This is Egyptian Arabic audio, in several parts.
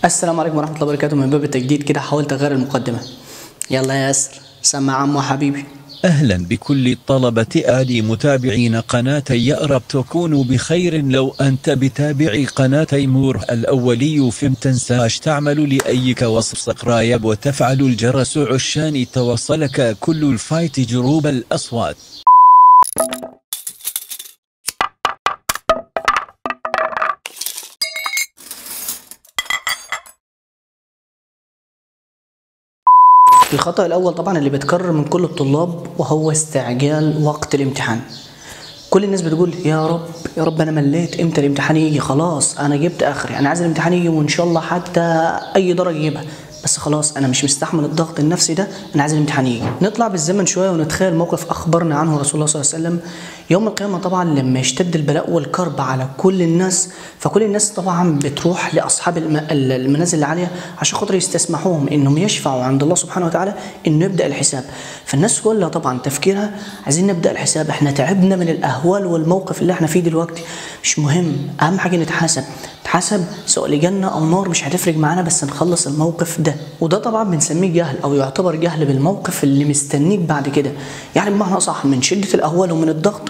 السلام عليكم ورحمة الله وبركاته من باب التجديد كده حاولت أغير المقدمة يلا يا ياسر سمع عمو حبيبي أهلا بكل طلبة آل متابعين قناة يأرب تكونوا بخير لو أنت بتابعي قناة تيمور الأولي فم تنساش تعمل لأيك وسبسكرايب وتفعل الجرس عشان توصلك كل الفايت جروب الأصوات الخطأ الأول طبعا اللي بيتكرر من كل الطلاب وهو استعجال وقت الامتحان كل الناس بتقول يا رب يا رب انا مليت امتى الامتحان يجي خلاص انا جبت اخري انا عايز الامتحان يجي وان شاء الله حتى اي درجه اجيبها بس خلاص انا مش مستحمل الضغط النفسي ده انا عايز الامتحان يجي نطلع بالزمن شويه ونتخيل موقف اخبرنا عنه رسول الله صلى الله عليه وسلم يوم القيامه طبعا لما يشتد البلاء والكرب على كل الناس فكل الناس طبعا بتروح لاصحاب الم- المنازل العاليه عشان خاطر يستسمحوهم انهم يشفعوا عند الله سبحانه وتعالى انه يبدا الحساب فالناس كلها طبعا تفكيرها عايزين نبدا الحساب احنا تعبنا من الاهوال والموقف اللي احنا فيه دلوقتي مش مهم اهم حاجه نتحاسب نتحاسب سواء لجنه او نار مش هتفرق معانا بس نخلص الموقف ده وده طبعا بنسميه جهل او يعتبر جهل بالموقف اللي مستنيك بعد كده يعني بمعنى اصح من شده الاهوال ومن الضغط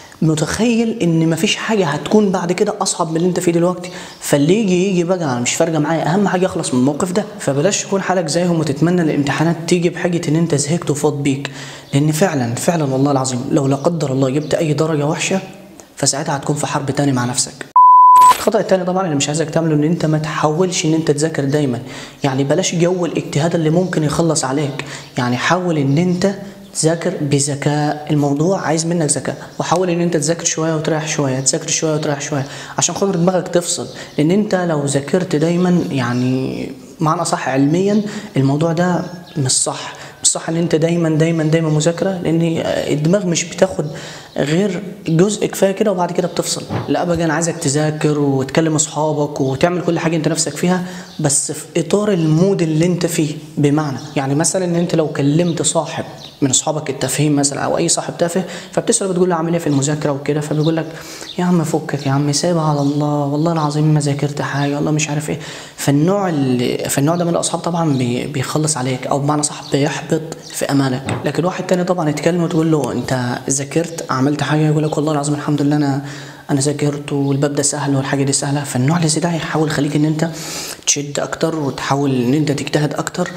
متخيل ان مفيش حاجه هتكون بعد كده اصعب من اللي انت فيه دلوقتي فاللي يجي يجي بقى انا مش فارقه معايا اهم حاجه اخلص من الموقف ده فبلاش تكون حالك زيهم وتتمنى الامتحانات تيجي بحاجه ان انت زهقت وفاض بيك لان فعلا فعلا والله العظيم لو لا قدر الله جبت اي درجه وحشه فساعتها هتكون في حرب تاني مع نفسك الخطأ التاني طبعا اللي مش عايزك تعمله ان انت ما تحاولش ان انت تذاكر دايما يعني بلاش جو الاجتهاد اللي ممكن يخلص عليك يعني حاول ان انت تذاكر بذكاء الموضوع عايز منك ذكاء وحاول ان انت تذاكر شويه وتريح شويه تذاكر شويه وتريح شويه عشان خاطر دماغك تفصل لان انت لو ذاكرت دايما يعني معنى صح علميا الموضوع ده مش صح مش صح ان انت دايما دايما دايما مذاكره لان الدماغ مش بتاخد غير جزء كفايه كده وبعد كده بتفصل لا بقى انا عايزك تذاكر وتكلم اصحابك وتعمل كل حاجه انت نفسك فيها بس في اطار المود اللي انت فيه بمعنى يعني مثلا ان انت لو كلمت صاحب من اصحابك التافهين مثلا او اي صاحب تافه فبتساله بتقول له عامل ايه في المذاكره وكده فبيقول لك يا عم فكك يا عم سايبها على الله والله العظيم ما ذاكرت حاجه والله مش عارف ايه فالنوع اللي فالنوع ده من الاصحاب طبعا بي- بيخلص عليك او بمعنى صح بيحبط في امالك لكن واحد تاني طبعا يتكلم وتقول له انت ذاكرت عملت حاجه يقول لك والله العظيم الحمد لله انا انا ذاكرت والباب ده سهل والحاجه دي سهله فالنوع اللي زي ده هيحاول يخليك ان انت تشد اكتر وتحاول ان انت تجتهد اكتر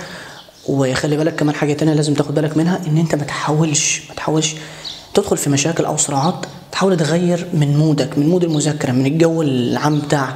وخلي بالك كمان حاجه تانية لازم تاخد بالك منها ان انت ما تحاولش ما تحاولش تدخل في مشاكل او صراعات تحاول تغير من مودك من مود المذاكره من الجو العام بتاعك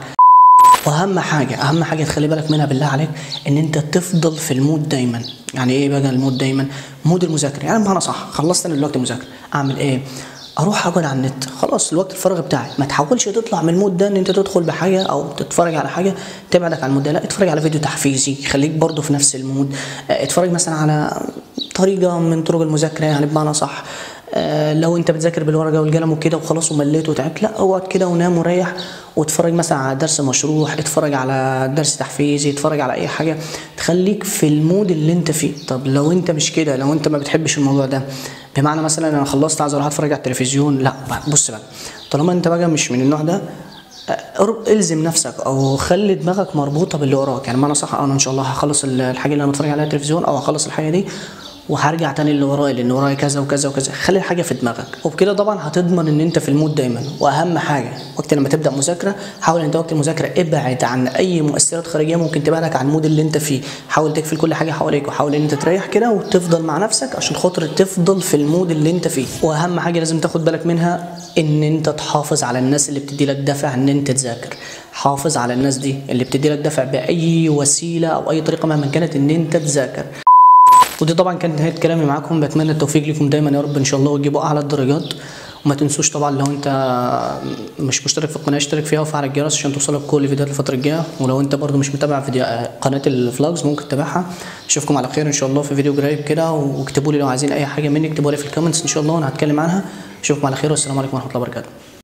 واهم حاجه اهم حاجه تخلي بالك منها بالله عليك ان انت تفضل في المود دايما يعني ايه بقى المود دايما مود المذاكره يعني بمعنى صح خلصت انا دلوقتي مذاكره اعمل ايه اروح اقعد على النت خلاص الوقت الفراغ بتاعي ما تحاولش تطلع من المود ده ان انت تدخل بحاجه او تتفرج على حاجه تبعدك عن المود ده لا اتفرج على فيديو تحفيزي يخليك برضه في نفس المود اه، اتفرج مثلا على طريقه من طرق المذاكره يعني بمعنى صح آه، لو انت بتذاكر بالورقه والقلم وكده وخلاص ومليت وتعبت لا اقعد كده ونام وريح واتفرج مثلا على درس مشروح اتفرج على درس تحفيزي اتفرج على اي حاجه تخليك في المود اللي انت فيه طب لو انت مش كده لو انت ما بتحبش الموضوع ده بمعنى مثلا انا خلصت عايز اروح اتفرج على التلفزيون لا بص بقى طالما انت بقى مش من النوع ده أر- الزم نفسك او خلي دماغك مربوطه باللي وراك يعني معنى صح انا ان شاء الله هخلص ال- الحاجه اللي انا بتفرج عليها على التلفزيون او هخلص الحاجه دي وهرجع تاني اللي ورايا لان ورايا كذا وكذا وكذا خلي الحاجه في دماغك وبكده طبعا هتضمن ان انت في المود دايما واهم حاجه وقت لما تبدا مذاكره حاول انت وقت المذاكره ابعد عن اي مؤثرات خارجيه ممكن تبعدك عن المود اللي انت فيه حاول تقفل كل حاجه حواليك وحاول ان انت تريح كده وتفضل مع نفسك عشان خاطر تفضل في المود اللي انت فيه واهم حاجه لازم تاخد بالك منها ان انت تحافظ على الناس اللي بتدي لك دافع ان انت تذاكر حافظ على الناس دي اللي بتدي لك دافع باي وسيله او اي طريقه مهما كانت ان انت تذاكر ودي طبعا كانت نهايه كلامي معاكم بتمنى التوفيق لكم دايما يا رب ان شاء الله وتجيبوا اعلى الدرجات وما تنسوش طبعا لو انت مش مشترك في القناه اشترك فيها وفعل الجرس عشان توصلك كل الفيديوهات الفتره الجايه ولو انت برضو مش متابع فيديو قناه الفلوجز ممكن تتابعها اشوفكم على خير ان شاء الله في فيديو قريب كده واكتبوا لي لو عايزين اي حاجه مني اكتبوا لي في الكومنتس ان شاء الله وانا هتكلم عنها اشوفكم على خير والسلام عليكم ورحمه الله وبركاته